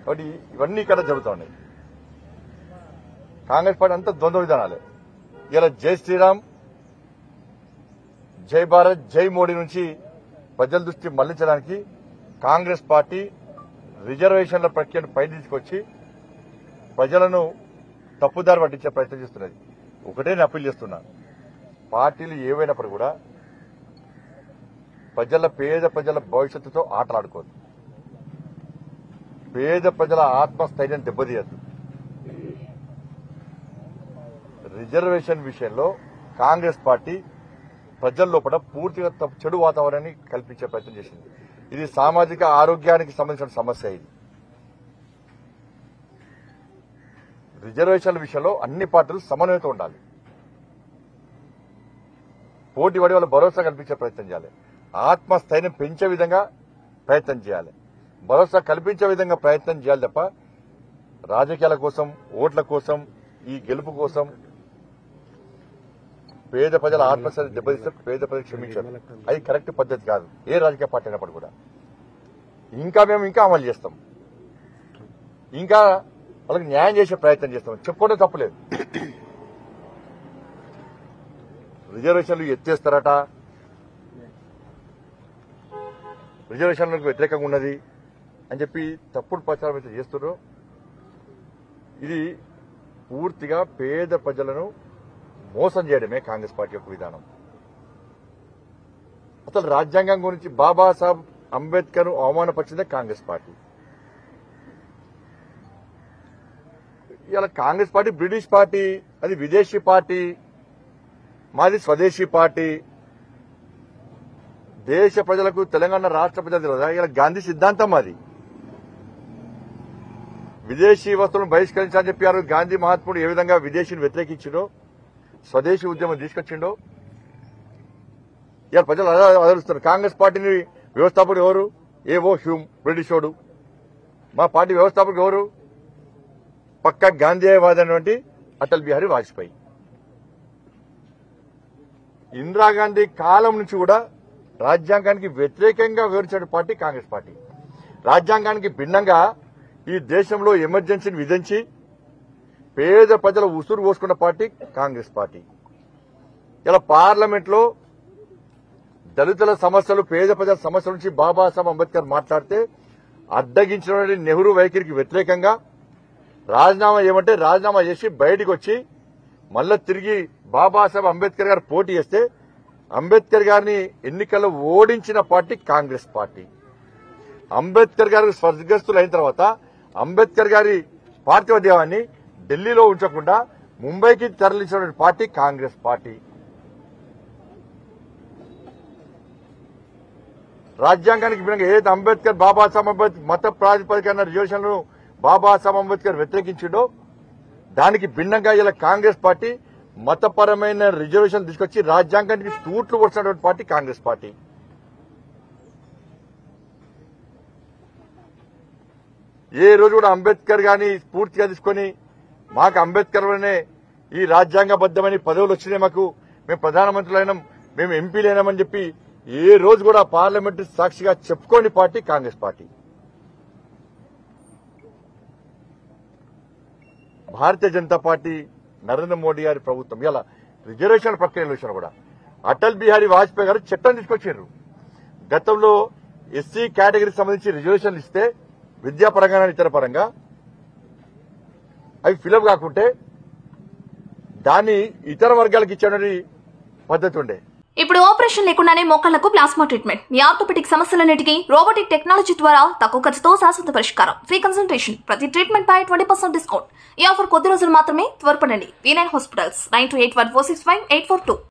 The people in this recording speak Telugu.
కాబట్టి ఇవన్నీ ఇక్కడ జరుగుతూ ఉన్నాయి కాంగ్రెస్ పార్టీ అంతా ద్వంద్వ విధానాలే ఇలా జై శ్రీరామ్ జై భారత్ జై మోడీ నుంచి ప్రజల దృష్టి మళ్లించడానికి కాంగ్రెస్ పార్టీ రిజర్వేషన్ల ప్రక్రియను పై తీసుకొచ్చి ప్రజలను తప్పుదారి పట్టించే ప్రయత్నం చేస్తున్నది ఒకటే నేను అప్పీల్ చేస్తున్నా పార్టీలు ఏవైనప్పుడు కూడా ప్రజల పేద ప్రజల భవిష్యత్తుతో ఆటలాడుకోదు పేద ప్రజల ఆత్మస్థైర్యం దెబ్బతీయద్దు రిజర్వేషన్ విషయంలో కాంగ్రెస్ పార్టీ ప్రజల లోపల పూర్తిగా తప్పు- చెడు వాతావరణాన్ని కల్పించే ప్రయత్నం చేసింది ఇది సామాజిక ఆరోగ్యానికి సంబంధించిన సమస్య ఇది రిజర్వేషన్ల విషయంలో అన్ని పార్టీలు సమన్వయంతో ఉండాలి పోటీ పడి వాళ్ళ భరోసా కల్పించే ప్రయత్నం చేయాలి ఆత్మస్థైర్యం పెంచే విధంగా ప్రయత్నం చేయాలి భరోసా కల్పించే విధంగా ప్రయత్నం చేయాలి తప్ప రాజకీయాల కోసం ఓట్ల కోసం ఈ గెలుపు కోసం పేద ప్రజల ఆత్మస్థైర్యం దెబ్బతీస్తే పేద ప్రజలు క్షమించారు అది కరెక్ట్ పద్ధతి కాదు ఏ రాజకీయ పార్టీ అయినప్పుడు కూడా ఇంకా మేము ఇంకా అమలు చేస్తాం ఇంకా వాళ్ళకి న్యాయం చేసే ప్రయత్నం చేస్తాం చెప్పుకోవడం తప్పులేదు రిజర్వేషన్లు ఎత్తేస్తారట రిజర్వేషన్లకు వ్యతిరేకంగా ఉన్నది అని చెప్పి తప్పుడు ప్రచారం అయితే చేస్తున్నారు ఇది పూర్తిగా పేద ప్రజలను మోసం చేయడమే కాంగ్రెస్ పార్టీ యొక్క విధానం అసలు రాజ్యాంగం గురించి బాబాసాహెబ్ అంబేద్కర్ అవమానపరిచిందే కాంగ్రెస్ పార్టీ ఇలా కాంగ్రెస్ పార్టీ బ్రిటిష్ పార్టీ అది విదేశీ పార్టీ మాది స్వదేశీ పార్టీ దేశ ప్రజలకు తెలంగాణ రాష్ట్ర ప్రజలు తెలియదా ఇలా గాంధీ సిద్ధాంతం అది విదేశీ వస్తువులను బహిష్కరించాలని చెప్పారు గాంధీ మహాత్ముడు ఏ విధంగా విదేశీని వ్యతిరేకించిండో స్వదేశీ ఉద్యమం తీసుకొచ్చిండో ఇవాళ ప్రజలు అదే ఆదరిస్తున్నారు కాంగ్రెస్ పార్టీని వ్యవస్థాపకుడు ఎవరు ఏవో హ్యూమ్ బ్రిటిషోడు మా పార్టీ వ్యవస్థాపకుడు ఎవరు పక్కా గాంధీవాది అనేటువంటి అటల్ బిహారీ వాజ్పేయి ఇందిరాగాంధీ కాలం నుంచి కూడా రాజ్యాంగానికి వ్యతిరేకంగా వివరించిన పార్టీ కాంగ్రెస్ పార్టీ రాజ్యాంగానికి భిన్నంగా ఈ దేశంలో ఎమర్జెన్సీని విధించి పేద ప్రజల ఉసురు పోసుకున్న పార్టీ కాంగ్రెస్ పార్టీ ఇలా పార్లమెంట్ లో దళితుల సమస్యలు పేద ప్రజల సమస్యల నుంచి బాబాసాహెబ్ అంబేద్కర్ మాట్లాడితే అడ్డగించిన నెహ్రూ వైఖరికి వ్యతిరేకంగా రాజీనామా ఏమంటే రాజీనామా చేసి బయటికి వచ్చి మళ్ళా తిరిగి బాబాసాహెబ్ అంబేద్కర్ గారు పోటీ చేస్తే అంబేద్కర్ గారిని ఎన్నికల్లో ఓడించిన పార్టీ కాంగ్రెస్ పార్టీ అంబేద్కర్ గారు స్వర్గస్థులు అయిన తర్వాత అంబేద్కర్ గారి పార్థివ దేవాన్ని ఢిల్లీలో ఉంచకుండా ముంబైకి తరలించిన పార్టీ కాంగ్రెస్ పార్టీ రాజ్యాంగానికి భిన్నంగా ఏదైతే అంబేద్కర్ బాబాసాహెబ్ అంబేద్కర్ మత ప్రాతిపదికన రిజర్వేషన్లను బాబాసాహెబ్ అంబేద్కర్ వ్యతిరేకించిండో దానికి భిన్నంగా ఇలా కాంగ్రెస్ పార్టీ మతపరమైన రిజర్వేషన్ తీసుకొచ్చి రాజ్యాంగానికి తూట్లు వచ్చినటువంటి పార్టీ కాంగ్రెస్ పార్టీ ఏ రోజు కూడా అంబేద్కర్ గాని పూర్తిగా తీసుకొని మాకు అంబేద్కర్ వల్లనే ఈ రాజ్యాంగబద్దమైన పదవులు వచ్చినాయి మాకు మేము ప్రధానమంత్రులైనాం మేము ఎంపీలైనామని చెప్పి ఏ రోజు కూడా పార్లమెంటు సాక్షిగా చెప్పుకోని party Congress party Bharatiya Janata party Narendra Modi గారి ప్రభుత్వం ఇలా రిజర్వేషన్ ప్రక్రియ విషయంలో కూడా అటల్ బిహారీ వాజ్పేయి గారు చట్టం తీసుకొచ్చారు గతంలో ఎస్సీ కేటగిరీకి సంబంధించి రిజర్వేషన్లు ఇస్తే విద్యాపరంగా ఇతర పరంగా అవి ఫిలప్ కాకుంటే దాన్ని ఇతర వర్గాలకు ఇచ్చే పద్ధతి ఉండే ఇప్పుడు ఆపరేషన్ లేకుండానే మోకాళ్లకు ప్లాస్మా ట్రీట్మెంట్ మీ ఆర్థోపెటిక్ సమస్యలన్నిటికీ రోబోటిక్ టెక్నాలజీ ద్వారా తక్కువ ఖర్చుతో శాశ్వత పరిష్కారం ఫ్రీ కన్సల్టేషన్ ప్రతి ట్రీట్మెంట్ పై ట్వంటీ పర్సెంట్ డిస్కౌంట్ ఈ ఆఫర్ కొద్ది రోజులు మాత్రమే త్వరపడండి V nine hospitals nine two eight one four six five eight four two